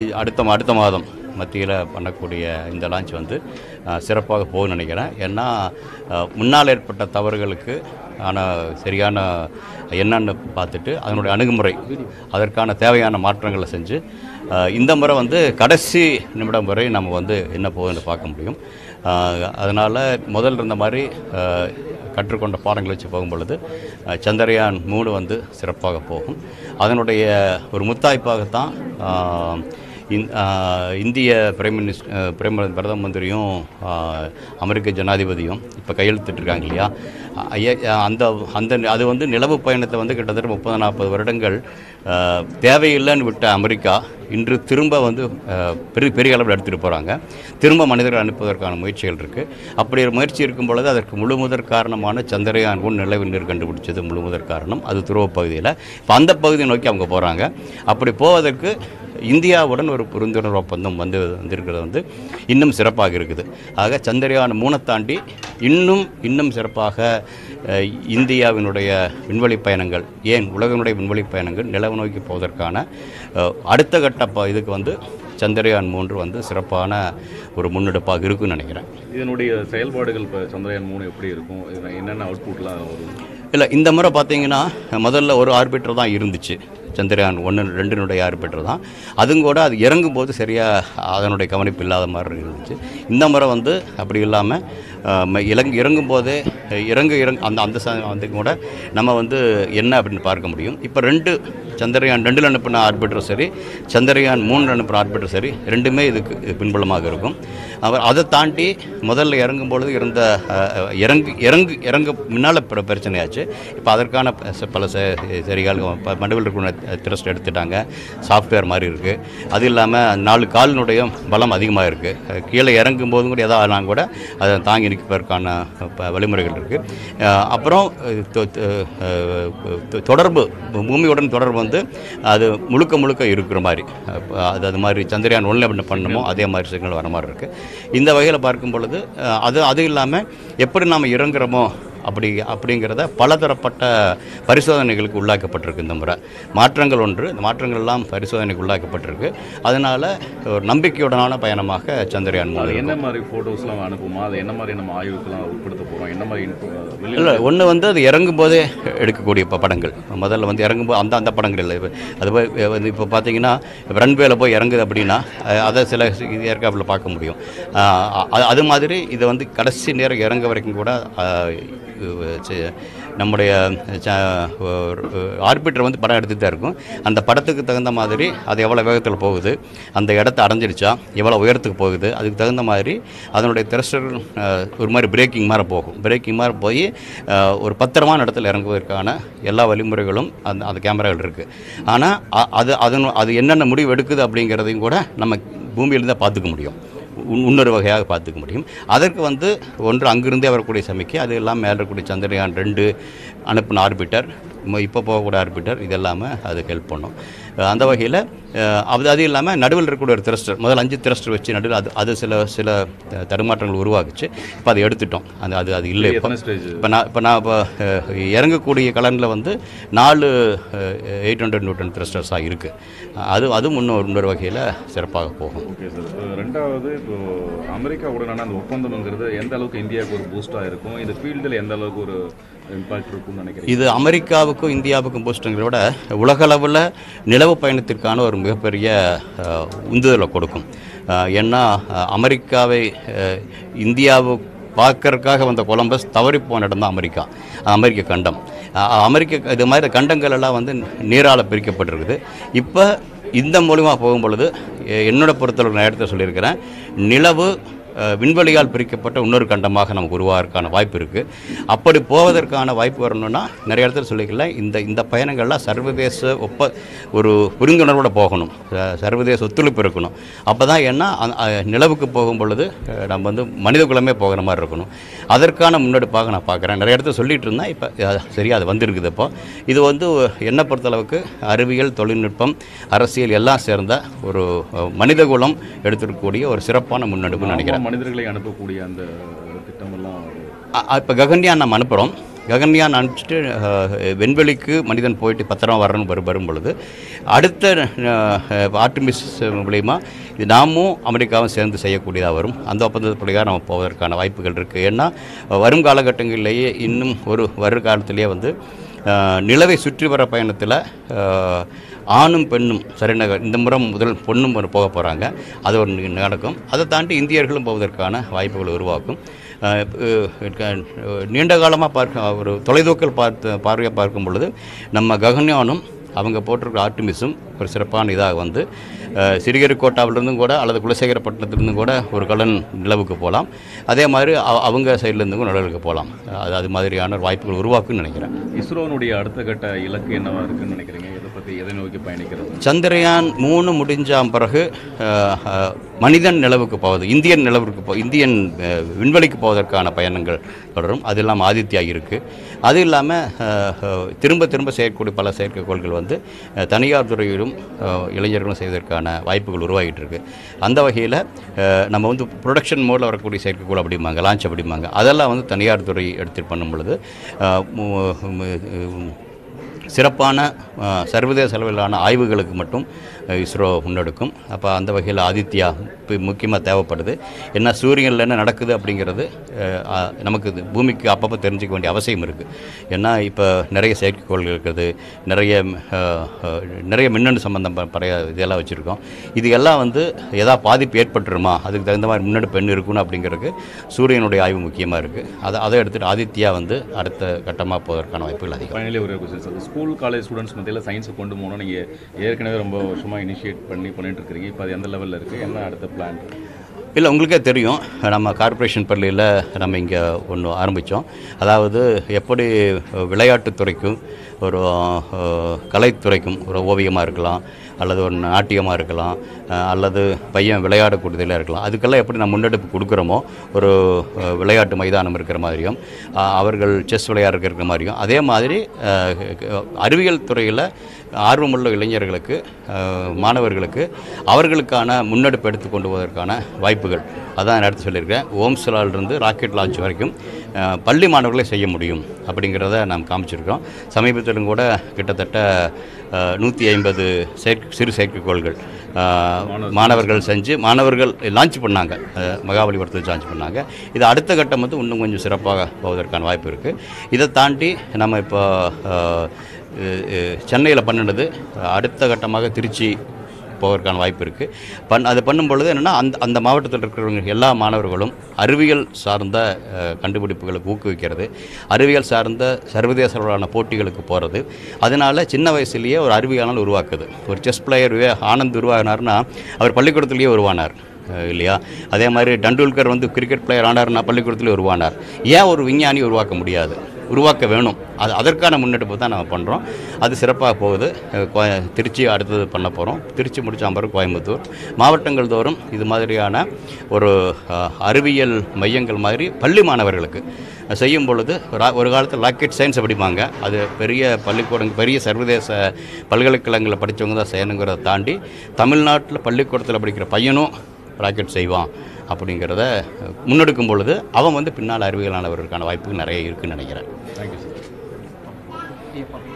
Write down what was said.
இ- அடுத்த மா- அடுத்த மாதம் மத்தியில் பண்ணக்கூடிய இந்த லான்ச் வந்து அஹ், சிறப்பாக போகும்னு நினைக்கிறேன் ஏன்னா அஹ், முன்னால் ஏற்பட்ட தவறுகளுக்கு ஆனால் சரியான என்னன்னு பார்த்துட்டு அதனுடைய அணுகுமுறை அதற்கான தேவையான மாற்றங்களை செஞ்சு அஹ், இந்த முறை வந்து கடைசி நிமிடம் வரை நம்ம வந்து என்ன போகுதுன்னு பார்க்க முடியும் அதனால் முதல்ல இருந்த மாதிரி அஹ், கற்றுக்கொண்ட பாடங்களை வச்சு போகும் பொழுது அஹ், சந்திரயான் மூணு வந்து சிறப்பாக போகும் அதனுடைய ஒரு முத்தாய்ப்பாகத்தான் அஹ், இந்- அஹ், இந்திய பிரைம் மினிஸ்டர் பிரைம் பிரதம மந்திரியும் அஹ், அமெரிக்க ஜனாதிபதியும் இப்போ கையெழுத்திட்டிருக்காங்க இல்லையா அஹ், ஐய- அந்த அந்த அது வந்து நிலவு பயணத்தை வந்து கிட்டத்தட்ட முப்பது நாற்பது வருடங்கள் அஹ், தேவையில்லைன்னு விட்ட அமெரிக்கா இன்று திரும்ப வந்து அஹ், பெரிய பெரிய அளவில் எடுத்துகிட்டு போகிறாங்க திரும்ப மனிதர்கள் அனுப்புவதற்கான முயற்சிகள் இருக்குது அப்படி ஒரு முயற்சி இருக்கும் பொழுது அதற்கு முழு முதற் காரணமான சந்திரயான் ஒன் நிலவு நீர் கண்டுபிடிச்சது முழு முதற் காரணம் அது துருவ பகுதியில் இப்போ அந்த பகுதியை நோக்கி அவங்க போகிறாங்க அப்படி போவதற்கு இந்தியாவுடன் ஒரு புரிந்துணர்வு ஒப்பந்தம் வந்து வந்திருக்கிறது வந்து இன்னும் சிறப்பாக இருக்குது ஆக சந்திரயான் மூணை தாண்டி இன்னும் இன்னும் சிறப்பாக அஹ், இந்தியாவினுடைய விண்வெளி பயணங்கள் ஏன் உலகினுடைய விண்வெளி பயணங்கள் நிலவு நோக்கி போவதற்கான அஹ், அடுத்த கட்ட ப- இதுக்கு வந்து சந்திரயான் மூன்று வந்து சிறப்பான ஒரு முன்னெடுப்பாக இருக்குன்னு நினைக்கிறேன் இதனுடைய செயல்பாடுகள் இப்போ சந்திரயான் மூணு எப்படி இருக்கும் இதுல என்னென்ன அவுட்புட்லாம் வரும் இல்லை இந்த முறை பார்த்தீங்கன்னா முதல்ல ஒரு ஆர்பிட்டர் தான் இருந்துச்சு சந்திரயான் ஒன்று ரெண்டினுடைய ஆர்பிட்டர் தான் அதுவும் கூட அது இறங்கும் போது சரியாக அதனுடைய கவனிப்பு இல்லாத மாதிரி இருந்துச்சு இந்த முறை வந்து அப்படி இல்லாமல் இறங்கு இறங்கும் போதே இறங்கு இறங்கு அந்த அந்த ச- வந்து கூட நம்ம வந்து என்ன அப்படின்னு பார்க்க முடியும் இப்போ ரெண்டு சந்திரயான் ரெண்டில் அனுப்பின ஆர்பிட்டர் சரி சந்திரயான் மூணில் அனுப்பின ஆர்பிட்டர் சரி ரெண்டுமே இதுக்கு பின்புலமாக இருக்கும் அவர் அதை தாண்டி முதல்ல இறங்கும் பொழுது இருந்த அஹ், இறங்கு இறங்கு இறங்க முன்னால் பிற பிரச்சனையாச்சு இப்போ அதற்கான ப- ச- பல ச- சரிகள் ப- மண்டபத்தில் இருக்கிற திரஸ்ட் எடுத்துட்டாங்க சாஃப்ட்வேர் மாதிரி இருக்குது அது இல்லாமல் நாலு காலினுடைய பலம் அதிகமாக இருக்குது கீழே இறங்கும் போதும் கூட எதாவது ஆனால் கூட அதை தாங்கி நிற்பதற்கான ப- வழிமுறைகள் இருக்குது அப்புறம் அஹ், தொ- தொ- அஹ், தொ- தொடர்பு பூமியுடன் தொடர்பு வந்து அது முழுக்க முழுக்க இருக்கிற மாதிரி அப்ப அது அது மாதிரி சந்திரயான் ஒன்றில் என்ன பண்ணணுமோ அதே மாதிரி சிக்னல் வர மாதிரி இருக்குது இந்த வகையில் பார்க்கும் பொழுது அஹ், அது அது இல்லாமல் எப்படி நாம் இறங்குறோமோ அப்படி அப்படிங்கிறத பலதரப்பட்ட பரிசோதனைகளுக்கு உள்ளாக்கப்பட்டிருக்கு இந்த முறை மாற்றங்கள் ஒன்று இந்த மாற்றங்கள் எல்லாம் பரிசோதனைக்கு உள்ளாக்கப்பட்டிருக்கு அதனால் ஒரு நம்பிக்கையுடனான பயணமாக சந்திரயான் மூணு அது இருக்கும். என்ன மாதிரி ஃபோட்டோஸ்லாம் அனுப்புமா அது என்ன மாதிரி நம்ம ஆய்வுக்கெல்லாம் உட்படுத்த போகிறோம் என்ன மாதிரி info- வெளியில இல்லை ஒன்று வந்து அது இறங்கும் போதே எடுக்கக்கூடிய இப்போ படங்கள் முதல்ல வந்து இறங்கும்போது அந்த அந்த படங்கள் இல்லை இப்ப அது போய் இப்ப வந்து இப்போ பார்த்தீங்கன்னா ரன்வேல போய் இறங்குது அப்படின்னா அஹ், அதை சில ஏற்காப்பில் பார்க்க முடியும் அஹ், அ- அது மாதிரி இதை வந்து கடைசி நேரம் இறங்க வரைக்கும் கூட அஹ், சி- நம்முடைய ஆர்பிட்டர் வந்து படம் எடுத்துட்டு தான் இருக்கும் அந்த படத்துக்கு தகுந்த மாதிரி அது எவ்வளோ வேகத்தில் போகுது அந்த இடத்த அடைஞ்சிருச்சா எவ்வளோ உயரத்துக்கு போகுது அதுக்கு தகுந்த மாதிரி அதனுடைய த்ரெஸ்டர் ஒரு மாதிரி பிரேக்கிங் மாதிரி போகும் பிரேக்கிங் மாதிரி போய் அஹ், ஒரு பத்திரமான இடத்துல இறங்குவதற்கான எல்லா வழிமுறைகளும் அந்த அந்த கேமராவில் இருக்குது ஆனால் அது அதனு அது என்னென்ன முடிவு எடுக்குது அப்படிங்கிறதையும் கூட நம்ம பூமியிலிருந்து தான் பார்த்துக்க முடியும் உன்- இன்னொரு வகையாக பார்த்துக்க முடியும் அதற்கு வந்து ஒன்று அங்கிருந்தே வரக்கூடிய சமிக்கை அது எல்லாம் மேலே இருக்கக்கூடிய சந்திரயான் ரெண்டு அனுப்பின ஆர்பிட்டர் இப்போ போகக்கூடிய ஆர்பிட்டர் இது எல்லாமே அதுக்கு ஹெல்ப் பண்ணும் அஹ் அந்த வகையில் அது அது இல்லாமல் நடுவில் இருக்கக்கூடிய ஒரு த்ரஸ்டர் முதல்ல அஞ்சு த்ரஸ்டர் வச்சு நடுவில் அது அது சில சில த- தடுமாற்றங்கள் உருவாக்குச்சு இப்போ அதை எடுத்துட்டோம் அந்த அது அது இல்லை இப்போ எத்தனை ஸ்டேஜ் இப்போ நான் இப்போ நான் இப்போ அஹ், இறங்கக்கூடிய கலனில் வந்து நாலு எயிட் ஹண்ட்ரட் நியூட்டன் த்ரஸ்டர்ஸாக இருக்குது அது அதுவும் இன்னும் இன்னொரு வகையில் சிறப்பாக போகும் ஓகே சார் ரெண்டாவது இப்போ அமெரிக்காவுடனான அந்த ஒப்பந்தம்ங்கிறது எந்த அளவுக்கு இந்தியாவுக்கு ஒரு பூஸ்டாக இருக்கும் இந்த ஃபீல்டில் எந்த அளவுக்கு ஒரு இம்பாக்ட் இருக்கும்னு நினைக்கிறேன் இது அமெரிக்காவுக்கும் இந்தியாவுக்கும் பூஸ்டுங்கிறத விட உலகளவில் நிலவு பயணத்திற்கான ஒரு மிகப்பெரிய அஹ், உந்துதலை கொடுக்கும் அஹ், ஏன்னா அஹ், அமெரிக்காவை அஹ், இந்தியாவு பார்க்கறதுக்காக வந்த கொலம்பஸ் தவறி போன இடம் தான் அமெரிக்கா அமெரிக்க கண்டம் அஹ், அமெரிக்க இது மாதிரி கண்டங்கள் எல்லாம் வந்து நீரால் பிரிக்கப்பட்டிருக்குது இப்போ இந்த மூலிமா போகும் பொழுது எ- என்னோட பொறுத்தளவு நான் இடத்த சொல்லியிருக்கிறேன் நிலவு அஹ், விண்வெளியால் பிரிக்கப்பட்ட இன்னொரு கண்டமாக நமக்கு உருவாகிறதுக்கான வாய்ப்பு இருக்குது அப்படி போவதற்கான வாய்ப்பு வரணும்னா நிறைய இடத்துல சொல்லிக்கலாம் இந்த இந்த பயணங்கள்லாம் சர்வதேச ஒப்ப ஒரு புரிந்துணர்வோட போகணும் அஹ், சர்வதேச ஒத்துழைப்பு இருக்கணும் அப்போ தான் ஏன்னா அந்த- அஹ், நிலவுக்கு போகும் பொழுது அஹ், நம்ம வந்து மனித குலமே போகிற மாதிரி இருக்கணும் அதற்கான முன்னெடுப்பாக நான் பார்க்குறேன் நிறைய இடத்துல சொல்லிட்டு இருந்தேன் இப்போ சரியா அது வந்திருக்குது இப்போ இது வந்து என்னை பொறுத்தளவுக்கு அறிவியல் தொழில்நுட்பம் அரசியல் எல்லாம் சேர்ந்த ஒரு அஹ், மனிதகுலம் எடுத்திருக்கக்கூடிய ஒரு சிறப்பான முன்னெடுப்புன்னு நினைக்கிறேன் மனிதர்களை அனுப்பக்கூடிய அந்த திட்டமெல்லாம் ஒரு- இப்போ ககன்யான் நம்ம அனுப்புகிறோம் ககன்யான் அனுப்பிச்சிட்டு அஹ், விண்வெளிக்கு மனிதன் போயிட்டு பத்திரமா வரணும் வரும் வரும் பொழுது அடுத்த ஆர்டிமிஸ் மூலிமா இது நாமும் அமெரிக்காவும் சேர்ந்து செய்யக்கூடியதாக வரும் அந்த ஒப்பந்தத்து பிரகாரம் நம்ம போவதற்கான வாய்ப்புகள் இருக்குது ஏன்னா வரும் காலகட்டங்களிலேயே இன்னும் ஒரு வருங்காலத்திலேயே வந்து அஹ், நிலவை சுற்றி வர பயணத்தில் ஆணும் பெண்ணும் சரிநகர் இந்த முறை முதல் பொண்ணும் ஒரு போக போகிறாங்க அது ஒரு நி- நடக்கும் அதை தாண்டி இந்தியர்களும் போவதற்கான வாய்ப்புகளை உருவாக்கும் அஹ், அஹ், நீண்ட காலமாக பார்க்க ஒரு தொலைதூக்கல் பார்த்து பார்வையாக பார்க்கும் பொழுது நம்ம ககன்யானும் அவங்க போட்டிருக்கிற ஆர்டிமிஸும் ஒரு சிறப்பான இதாக வந்து அஹ், சிறிகரிக்கோட்டாவிலிருந்தும் கூட அல்லது குலசேகரப்பட்டினத்துலேருந்தும் கூட ஒரு கலன் நிலவுக்கு போகலாம் அதே மாதிரி அவ- அவங்க சைட்லேருந்தும் கூட நிலவுக்கு போகலாம் அது அது மாதிரியான வாய்ப்புகள் உருவாக்குன்னு நினைக்கிறேன் இஸ்ரோனுடைய அடுத்த கட்ட இலக்கு என்னவா இருக்குன்னு நினைக்கிறீங்க இதை பற்றி எதை நோக்கி பயணிக்கிறது சந்திரயான் மூணு முடிஞ்ச பிறகு அஹ், அஹ், மனிதன் நிலவுக்கு போவது இந்தியன் நிலவுக்கு போ இந்தியன் அஹ், விண்வெளிக்கு போவதற்கான பயணங்கள் தொடரும் அது இல்லாமல் ஆதித்யா இருக்குது அது இல்லாமல் திரும்ப திரும்ப செய்யக்கூடிய பல செயற்கைக்கோள்கள் வந்து அஹ், தனியார் துறையிலும் அஹ், இளைஞர்களும் செய்வதற்கான வாய்ப்புகள் உருவாகிட்டு இருக்கு அந்த வகையில் நம்ம வந்து ப்ரொடக்ஷன் மோடில் வரக்கூடிய செயற்கைக்கோள் அப்படிம்பாங்க லான்ச் அப்படிம்பாங்க அதெல்லாம் வந்து தனியார் துறை எடுத்துட்டு பண்ணும் பொழுது அஹ், மு- மு- சிறப்பான அஹ், சர்வதேச அளவிலான ஆய்வுகளுக்கு மட்டும் அஹ், இஸ்ரோ முன்னெடுக்கும் அப்போ அந்த வகையில் ஆதித்யா முக்கியமாக தேவைப்படுது ஏன்னா சூரியனில் என்ன நடக்குது அப்படிங்கிறது அஹ், அஹ், நமக்கு இது பூமிக்கு அப்பப்போ தெரிஞ்சுக்க வேண்டிய அவசியம் இருக்குது ஏன்னா இப்போ நிறைய செயற்கைக்கோள்கள் இருக்குது நிறைய அஹ், அஹ், நிறைய மின்னணு சம்பந்தம் ப- பழைய இதெல்லாம் வச்சுருக்கோம் இது எல்லாம் வந்து ஏதாவது பாதிப்பு ஏற்பட்டுருமா அதுக்கு தகுந்த மாதிரி முன்னெடுப்பு என்ன இருக்கணும் அப்படிங்கிறதுக்கு சூரியனுடைய ஆய்வு முக்கியமாக இருக்குது அதை அதை எடுத்துகிட்டு ஆதித்யா வந்து அடுத்த கட்டமாக போவதற்கான வாய்ப்புகள் அதிகம் ஃபைனலி ஒரு question sir school college students மத்தியில் சயின்ஸை கொண்டு போகணும் நீங்கள் ஏற்கனவே ரொம்ப வருஷமாக இனிஷியேட் பண்ணி பண்ணிட்டு இருக்கிறீங்க இப்போ அது எந்த லெவலில் இருக்குது என்ன அடுத்த பிளான் இல்லை உங்களுக்கே தெரியும் நம்ம கார்ப்பரேஷன் பள்ளியில் நம்ம இங்கே ஒன்று ஆரம்பித்தோம் அதாவது எப்படி விளையாட்டுத்துறைக்கும் ஒரு அஹ், கலைத்துறைக்கும் ஒரு ஓவியமாக இருக்கலாம் அல்லது ஒரு நாட்டியமாக இருக்கலாம் அஹ், அல்லது பையன் விளையாடக்கூடியதில் இருக்கலாம் அதுக்கெல்லாம் எப்படி நம்ம முன்னெடுப்பு கொடுக்குறோமோ ஒரு அஹ், விளையாட்டு மைதானம் இருக்கிற மாதிரியும் அஹ், அவர்கள் செஸ் விளையாடுற இருக்கிற மாதிரியும் அதே மாதிரி அஹ், அறிவியல் துறையில் ஆர்வமுள்ள இளைஞர்களுக்கு அஹ், மாணவர்களுக்கு அவர்களுக்கான முன்னெடுப்பு எடுத்து கொண்டு போவதற்கான வாய்ப்புகள் அதான் நான் எடுத்து சொல்லியிருக்கேன் ஓம்ஸ்லாலிருந்து ராக்கெட் லான்ச் வரைக்கும் அஹ், பள்ளி மாணவர்களே செய்ய முடியும் அப்படிங்கிறத நாம் காமிச்சிருக்கோம் சமீபத்திலும் கூட கிட்டத்தட்ட நூற்றி ஐம்பது செயற்கை சிறு செயற்கைக்கோள்கள் அஹ், மாணவர்கள் செஞ்சு மாணவர்கள் லான்ச் பண்ணாங்க அஹ், மகாபலிபுரத்தில் லான்ச் பண்ணாங்க இது அடுத்த கட்டம் வந்து இன்னும் கொஞ்சம் சிறப்பாக போவதற்கான வாய்ப்பு இருக்குது இதை தாண்டி நம்ம இப்போ சென்னையில் பண்ணினது அடுத்த கட்டமாக திருச்சி போவதற்கான வாய்ப்பு இருக்குது பண் அது பண்ணும் பொழுது என்னென்னா அந்த அந்த மாவட்டத்தில் இருக்கிறவங்க எல்லா மாணவர்களும் அறிவியல் சார்ந்த அஹ், கண்டுபிடிப்புகளுக்கு ஊக்குவிக்கிறது அறிவியல் சார்ந்த சர்வதேச அளவிலான போட்டிகளுக்கு போகிறது அதனால் சின்ன வயசுலேயே ஒரு அறிவியலால் உருவாக்குது ஒரு செஸ் பிளேயர் ஆனந்த் உருவாகினார்னா அவர் பள்ளிக்கூடத்துலேயே உருவானார் அஹ் இல்லையா அதே மாதிரி டண்டுல்கர் வந்து கிரிக்கெட் பிளேயர் ஆனார்னா பள்ளிக்கூடத்தில் உருவானார் ஏன் ஒரு விஞ்ஞானி உருவாக்க முடியாது உருவாக்க வேணும் அது அதற்கான முன்னெடுப்பு தான் நம்ம பண்ணுறோம் அது சிறப்பாக போகுது அஹ் கோய- திருச்சி அடுத்தது பண்ண போகிறோம் திருச்சி முடிச்ச பிறகு கோயம்புத்தூர் மாவட்டங்கள் தோறும் இது மாதிரியான ஒரு அஹ், அறிவியல் மையங்கள் மாதிரி பள்ளி மாணவர்களுக்கு செய்யும் பொழுது ரா- ஒரு காலத்தில் ராக்கெட் சயின்ஸ் படிப்பாங்க அது பெரிய பள்ளிக்கூடம் பெரிய சர்வதேச பல்கலைக்கழகங்களில் படித்தவங்க தான் செய்யணுங்கிறத தாண்டி தமிழ்நாட்டில் பள்ளிக்கூடத்தில் படிக்கிற பையனும் ராக்கெட் செய்வான் அப்படிங்கிறத முன்னெடுக்கும் பொழுது அவன் வந்து பின்னால் அறிவியலானவர்களுக்கான வாய்ப்புகள் நிறைய இருக்குன்னு நினைக்கிறேன் தேங்க்யூ சார்